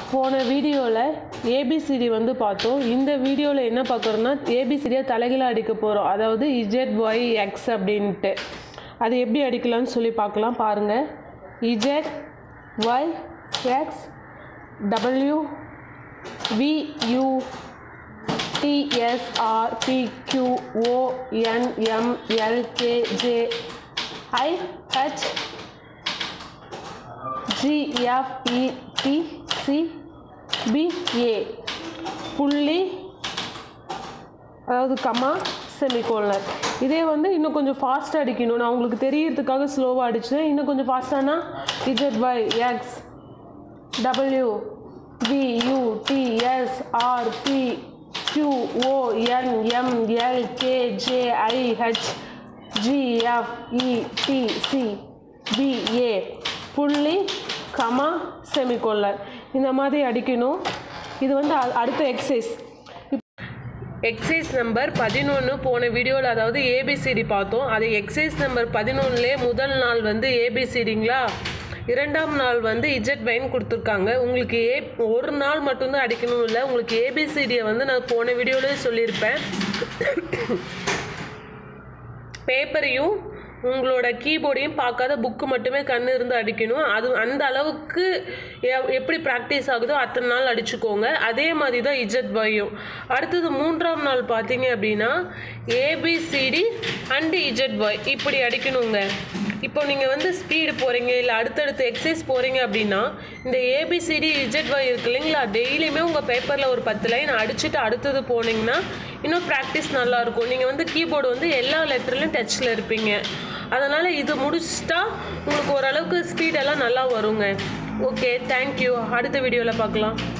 போன வீடியோவில் ஏபிசிடி வந்து பார்த்தோம் இந்த வீடியோவில் என்ன பார்க்குறோன்னா ஏபிசிடியை தலைகீழ அடிக்க போகிறோம் அதாவது இஜெட் ஒய் எக்ஸ் அப்படின்ட்டு அது எப்படி அடிக்கலாம்னு சொல்லி பார்க்கலாம் பாருங்கள் Z Y X W VU TSR PQO NM LKJ IH GFEDCBA புள்ளி அதாவது கமா செமிகோலர் இதே வந்து இன்னும் கொஞ்சம் ஃபாஸ்ட்டாக அடிக்கணும் நான் உங்களுக்கு தெரியறதுக்காக ஸ்லோவாக அடிச்சேன் இன்னும் கொஞ்சம் ஃபாஸ்ட்டானா Z Y X W V U T S R P Q O N M L K J I H G F E D C B A புள்ளி கமா செமிகோலர் இந்த மாதிரி அடிக்கணும் இது வந்து அ- அடுத்த எக்ஸசைஸ் எக்ஸைஸ் நம்பர் பதினொன்று போன வீடியோவில் அதாவது ஏபிசிடி பார்த்தோம் அது எக்ஸைஸ் நம்பர் பதினொன்றுலே முதல் நாள் வந்து ஏபிசிடிங்களா இரண்டாம் நாள் வந்து இஜெட் வைன் கொடுத்துருக்காங்க உங்களுக்கு ஏ ஒரு நாள் மட்டும்தான் அடிக்கணும் இல்லை உங்களுக்கு ஏபிசிடியை வந்து நான் போன வீடியோவிலே சொல்லியிருப்பேன் பேப்பரையும் உங்களோட கீபோர்டையும் பார்க்காத புக்கு மட்டுமே கண்ணு இருந்து அடிக்கணும் அது அந்த அளவுக்கு எ- எப்படி ப்ராக்டிஸ் ஆகுதோ அத்தனை நாள் அடிச்சுக்கோங்க அதே மாதிரி தான் இஜெட் பையும் அடுத்தது மூன்றாம் நாள் பார்த்தீங்க அப்படின்னா ஏபிசிடி அண்டு இஜெட் பாய் இப்படி அடிக்கணுங்க இப்போ நீங்கள் வந்து ஸ்பீடு போகிறீங்க இல்லை அடுத்தடுத்து எக்ஸசைஸ் போகிறீங்க அப்படின்னா இந்த ஏபிசிடி இஜெட் பாய் இருக்கு இல்லைங்களா டெய்லியுமே உங்கள் பேப்பரில் ஒரு பத்து லைன் அடிச்சுட்டு அடுத்தது போனீங்கன்னா இன்னும் ப்ராக்டிஸ் நல்லாயிருக்கும் நீங்கள் வந்து கீபோர்டு வந்து எல்லா லெட்டர்லையும் டச்சில் இருப்பீங்க அதனால் இது முடிச்சிட்டா உங்களுக்கு ஓரளவுக்கு ஸ்பீடெல்லாம் நல்லா வருங்க ஓகே தேங்க்யூ அடுத்த வீடியோவில் பார்க்கலாம்